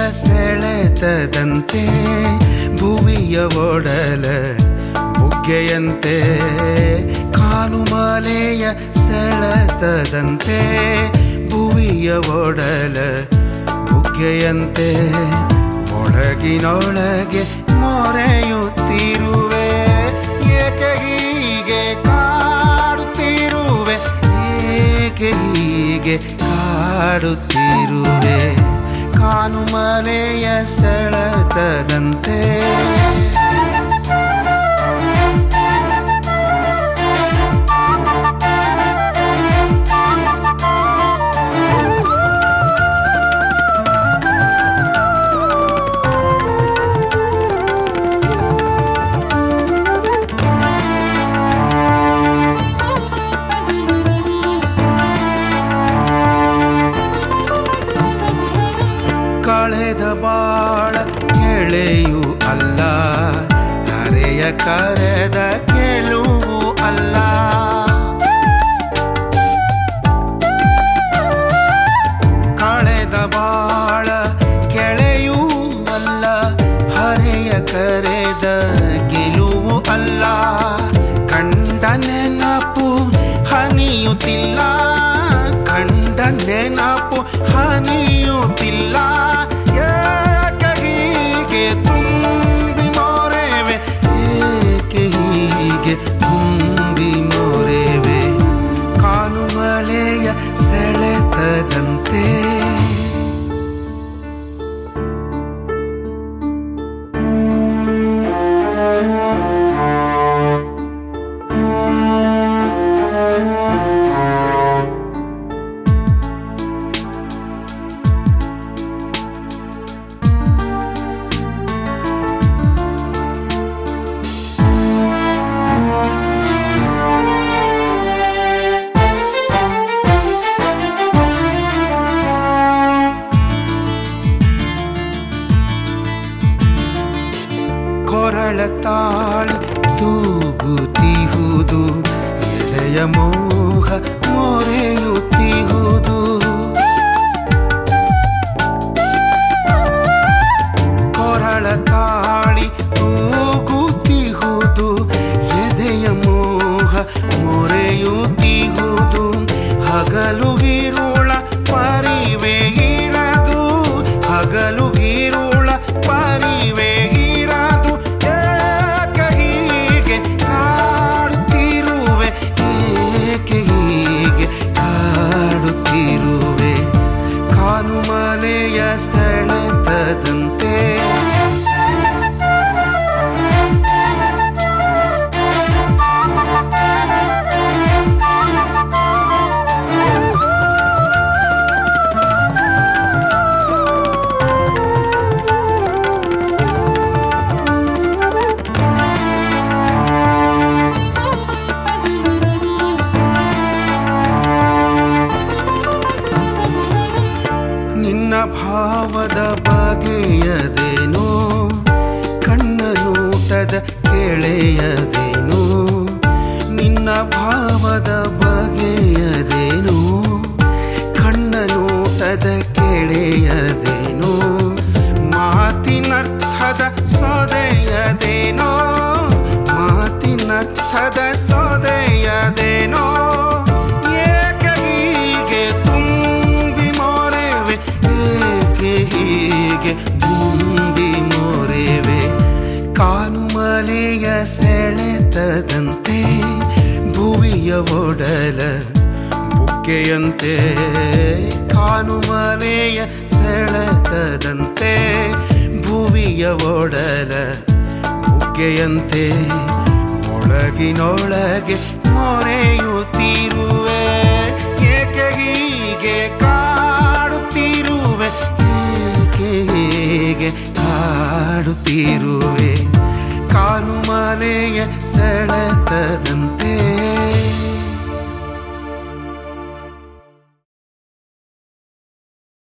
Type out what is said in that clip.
ಸೆಳೆತದಂತೆ ಭುವಿಯ ಒಡಲ ಬುಗ್ಗೆಯಂತೆ ಕಾಲುಮಾಲೆಯ ಸೆಳೆತದಂತೆ ಭುವಿಯ ಒಡಲ ಬುಗ್ಗೆಯಂತೆ ಒಳಗಿನೊಳಗೆ ಮೊರೆಯುತ್ತಿರುವೆ ಏಕೆ ಹೀಗೆ ಕಾಡುತ್ತಿರುವೆ ಏಕೆ ಹೀಗೆ ಕಾಡುತ್ತಿರುವೆ ಕಾನುಮಲೆಯ ಸೆಳೆತದಂತೆ ಕಳೆದ ಬಾಳ ಗೆಳೆಯು ಅಲ್ಲ ಹರೆಯ ಕರೆದ ಗೆಲುವು ಅಲ್ಲ ಕಳೆದ ಬಾಳ ಗೆಳೆಯೂ ಅಲ್ಲ ಹರೆಯ ಕರೆದ ಗೆಲುವು ಅಲ್ಲ ಕಂಡ ನೆನಪು ಹನಿಯುತ್ತಿಲ್ಲ ಕಂಡ ನೆನಪು ಹನಿಯುತ್ತಿಲ್ಲ ಏಕೆ ಹೀಗೆ ತುಂಬಿ ಮೋರೆವೆ ಏಕೆ ಹೀಗೆ ತುಂಬಿ ಮೋರೆವೆ ಕಾಲುಮಲೆಯ ಸೆಳೆತದಂತೆ ಕೊರಳ ತಾಳಿ ತೂಗುತ್ತಿಹುದು ಎದೆಯ ಮೋಹ ಮೊರೆಯುತ್ತಿಹುದು ಕೊರಳ ತಾಳಿ ತೂಗುತ್ತಿಹುದು ಎದೆಯ ಮೋಹ ಮೊರೆಯುತ್ತಿಹುದು ಹಗಲು ಗೀರುಳ ಪರಿವೆ ಇರದು ಹಗಲು ಗೀರುಳ ಪರಿವೆ ಇರದು ಏಕೆ ಹೀಗೆ ಕಾಡುತ್ತಿರುವೆ ಏಕೆ ಹೀಗೆ ಕಾಡುತ್ತಿರುವೆ ಕಾಲುಮಲೆಯ ಸೆಳೆತದಂತೆ ನಿನ್ನ ಭಾವದ ಬಗೆಯದೇನೋ ಕಣ್ಣ ನೋಟದ ಕೆಳೆಯದೇನೋ ನಿನ್ನ ಭಾವದ ಬಗೆಯದೇನೋ ಕಣ್ಣ ನೋಟದ ಕೆಳೆಯದೇನೋ ಮಾತಿನರ್ಥದ ಸೊದೆಯದೇನೋ ಮಾತಿನರ್ಥದ ಸೊದೆಯದೇನೋ ಏಕೆ ಹೀಗೆ ತುಂಬಿ ಮೋರೆವೆ ಏಕೆ ಹೀಗೆ ತುಂಬಿ ಮೋರೆವೆ ಕಾನುಮಲೆಯ ಸೆಳೆತದಂತೆ ಭುವಿಯ ಒಡಲ ಬುಕ್ಕೆಯಂತೆ ಕಾನುಮಲೆಯ ಸೆಳೆತದಂತೆ ಭುವಿಯ ಒಡಲ ಬುಗ್ಗೆಯಂತೆ ಒಳಗಿನೊಳಗೆ ಮೊರೆಯುತ್ತಿರುವೆ ಏಕೆ ಹೀಗೆ ಕಾಡುತ್ತಿರುವೆ ಏಕೆ ಹೀಗೆ ಕಾಡುತ್ತಿರುವೆ ಕಾಲುಮಲೆಯ ಸೆಳೆತದಂತೆ